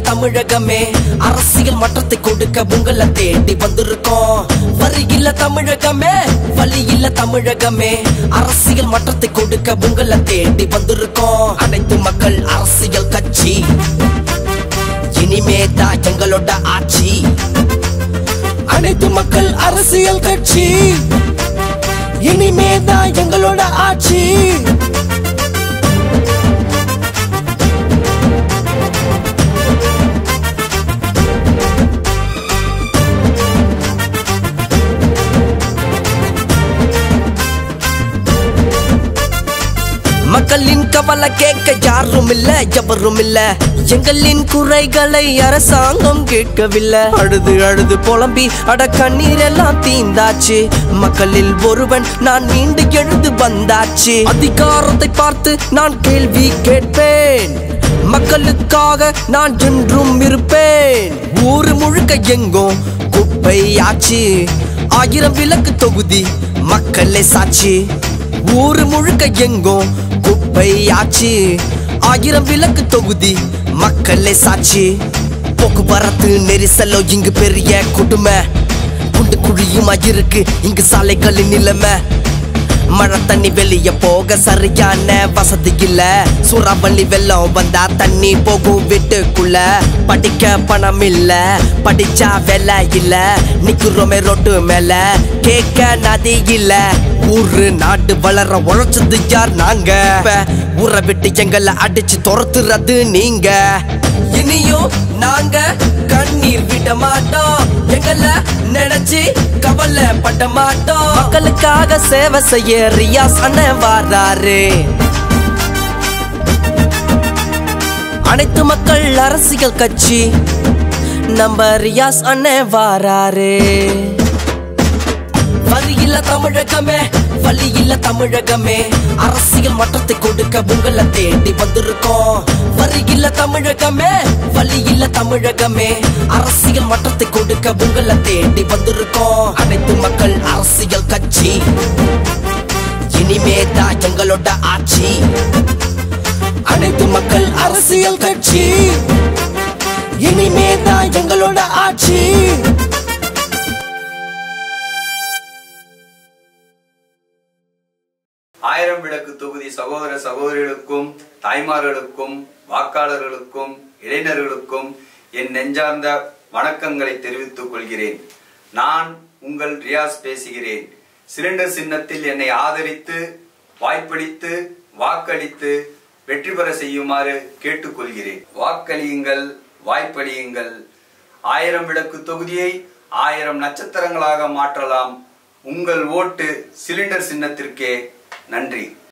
தமிழகமே அரசியல் மாற்றத்தை கொடுக்க உங்களை தேடி வந்திருக்கோம் வரி இல்ல தமிழகமே வழி இல்ல தமிழகமே அரசியல் மாற்றத்தை கொடுக்க உங்களை தேடி வந்திருக்கோம் அனைத்து மக்கள் அரசியல் கட்சி இனிமே தான் எங்களோட ஆட்சி அனைத்து மக்கள் அரசியல் கட்சி இனிமே தான் எங்களோட ஆட்சி மக்களின் கவலை கேட்க யாரும் இல்ல எவரும் இல்ல எங்களின் குறைகளை அரசாங்கம் கேட்கவில்லை அழுது அழுது புலம்பி அட கண்ணீர் எல்லாம் தீந்தாச்சு மக்களில் ஒருவன் நான் மீண்டு எழுந்து வந்தாச்சு அதிகாரத்தை பார்த்து நான் கேள்வி கேட்பேன் மக்களுக்காக நான் என்றும் இருப்பேன் ஊரு முழுக்க எங்கும் குப்பையாச்சு ஆயிரம் விளக்கு தொகுதி மக்களே சாட்சி ஊரு முழுக்க எங்கும் குப்பையாச்சு ஆயிரம் விளக்கு தொகுதி மக்களே சாட்சி போக்குவரத்து நெரிசலோ இங்கு பெரிய கொடுமை குண்டு குழியுமா இருக்கு இங்கு சாலைகளின் நிலைமை மழை தண்ணி வெளிய போக சரியான வசதி இல்ல சூறாவளி வெள்ளம் வந்தா தண்ணி போகும் வீட்டுக்குள்ள படிக்க பணம் இல்ல படிச்சா வேலை இல்ல நிக்கிறோமே ரோட்டு மேல கேட்க நதி இல்ல ஊரு நாடு வளர உழைச்சது யார் நாங்க இப்ப ஊரை விட்டு எங்களை அடிச்சு துரத்துறது நீங்க இனியும் நாங்க கண்ணீர் விட மாட்டோம் எங்களை நினைச்சு கவலைப்பட மாட்டோம் மக்களுக்காக சேவை செய்ய ரியாஸ் அண்ணன் வாராரு அனைத்து மக்கள் அரசியல் கட்சி நம்ம ரியாஸ் அண்ணன் வாராரு வரி இல்ல தமிழகமே வழி இல்ல தமிழகமே அரசியல் மாற்றத்தை கொடுக்க உங்களை தேடி வந்திருக்கோம் வரி இல்ல தமிழகமே வழி இல்ல தமிழகமே அரசியல் மாற்றத்தை கொடுக்க உங்களை தேடி வந்திருக்கோம் அனைத்து மக்கள் அரசியல் கட்சி இனிமே தான் எங்களோட ஆட்சி அனைத்து மக்கள் அரசியல் கட்சி இனிமே தான் எங்களோட ஆட்சி ஆயிரம் விளக்கு தொகுதி சகோதர சகோதரிகளுக்கும் தாய்மார்களுக்கும் வாக்காளர்களுக்கும் இளைஞர்களுக்கும் என் நெஞ்சார்ந்த வணக்கங்களை தெரிவித்துக் கொள்கிறேன் நான் உங்கள் ரியாஸ் பேசுகிறேன் சிலிண்டர் சின்னத்தில் என்னை ஆதரித்து வாய்ப்பளித்து வாக்களித்து வெற்றி பெற செய்யுமாறு கேட்டுக்கொள்கிறேன் வாக்களியுங்கள் வாய்ப்பளியுங்கள் ஆயிரம் விளக்கு தொகுதியை ஆயிரம் நட்சத்திரங்களாக மாற்றலாம் உங்கள் ஓட்டு சிலிண்டர் சின்னத்திற்கே நன்றி